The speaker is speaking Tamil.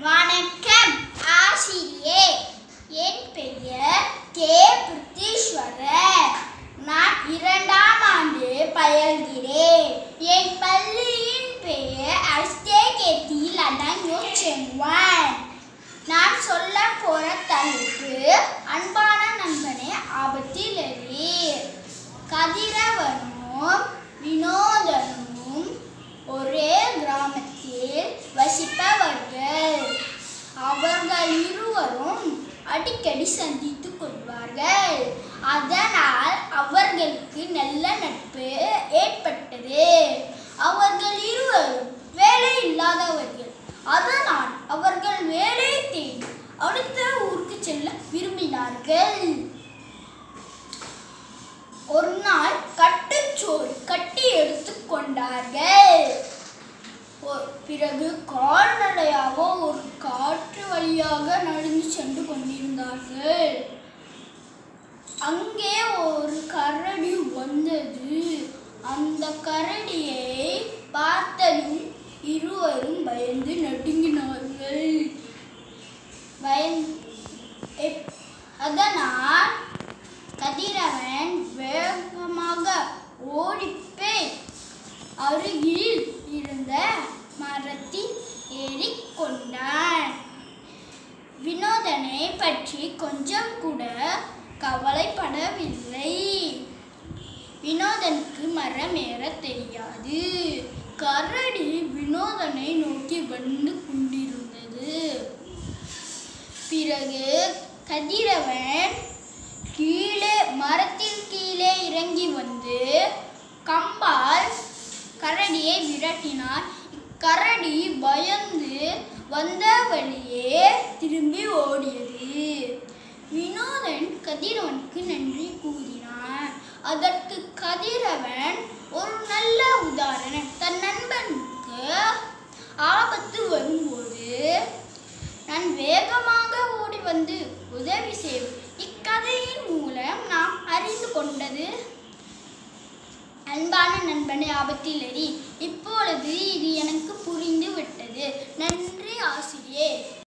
வணக்கம் ஆசிரியே என் பெயர் கே பிரித்தீஸ்வரர் நான் இரண்டாம் ஆண்டு பயில்கிறேன் என் பள்ளியின் பெயர் அஸ்தே கேத்தில் அடங்கோ சென்வான் நான் சொல்ல போற தலைப்பு அன்பான நண்பனே ஆபத்தில் எறி கதிரவனும் வினோதனும் ஒரே கிராமத்தில் வசிப்பவர்கள் அவர்கள் இருவரும் அடிக்கடி சந்தித்துக் கொள்வார்கள் அதனால் அவர்களுக்கு நல்ல நட்பு ஏற்பட்டது அவர்கள் இருவரும் வேலை இல்லாதவர்கள் அதனால் அவர்கள் வேலை தேடி அடுத்த ஊருக்கு செல்ல விரும்பினார்கள் ஒரு நாள் கட்டுச்சோறு கட்டி எடுத்துக் கொண்டார்கள் ஒ- பிறகு கால்நடையாக ஒரு காற்று வழியாக நடந்து சென்று கொண்டிருந்தார்கள் அங்கே ஒரு கரடி வந்தது அந்த கரடியை பார்த்ததும் இருவரும் பயந்து நடுங்கினார்கள் பயந் எப்- அதனால் கதிரவன் வேகமாக ஓடிப்போய் அருகில் இருந்த மரத்தில் ஏறிக்கொண்டான் வினோதனை பற்றி கொஞ்சம் கூட கவலைப்படவில்லை வினோதனுக்கு மரம் ஏற தெரியாது கரடி வினோதனை நோக்கி வந்து கொண்டிருந்தது பிறகு கதிரவன் கீழே மரத்தில் கீழே இறங்கி வந்து கம்பால் கரடியை விரட்டினார் கரடி பயந்து வந்த வழியே திரும்பி ஓடியது வினோதன் கதிரவனுக்கு நன்றி கூறினான் அதற்கு கதிரவன் ஒரு நல்ல உதாரணம் தன் நண்பனுக்கு ஆபத்து வரும்போது நான் வேகமாக ஓடி வந்து உதவி செய்வேன் இக்கதையின் மூலம் நாம் அறிந்து கொண்டது அன்பான நண்பனை ஆபத்தில் எறி இப்பொழுது இது எனக்கு புரிந்து விட்டது நன்றி ஆசிரியே